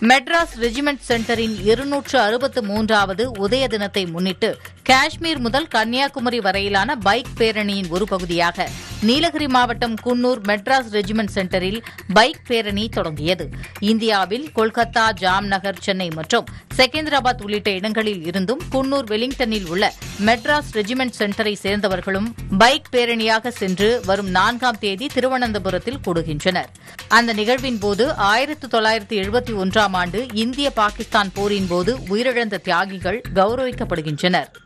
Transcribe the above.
Madras regiment சென்டரின் இருநூற்று அறுபத்து மூன்றாவது உதய தினத்தை முன்னிட்டு காஷ்மீர் முதல் கன்னியாகுமரி வரையிலான பைக் பேரணியின் ஒரு பகுதியாக நீலகிரி மாவட்டம் குன்னூர் மெட்ராஸ் ரெஜிமெண்ட் சென்டரில் பைக் பேரணி தொடங்கியது இந்தியாவில் கொல்கத்தா ஜாம்நகர் சென்னை மற்றும் செகந்திராபாத் உள்ளிட்ட இடங்களில் இருந்தும் குன்னூர் வெலிங்டனில் உள்ள மெட்ராஸ் ரெஜிமெண்ட் சென்டரை சேர்ந்தவர்களும் பைக் பேரணியாக சென்று வரும் நான்காம் தேதி திருவனந்தபுரத்தில் கூடுகின்றனர் அந்த நிகழ்வின் போது ஆயிரத்து தொள்ளாயிரத்து எழுபத்தி ஒன்றாம் ஆண்டு இந்திய பாகிஸ்தான் போரின் போது உயிரிழந்த தியாகிகள் கௌரவிக்கப்படுகின்றனர்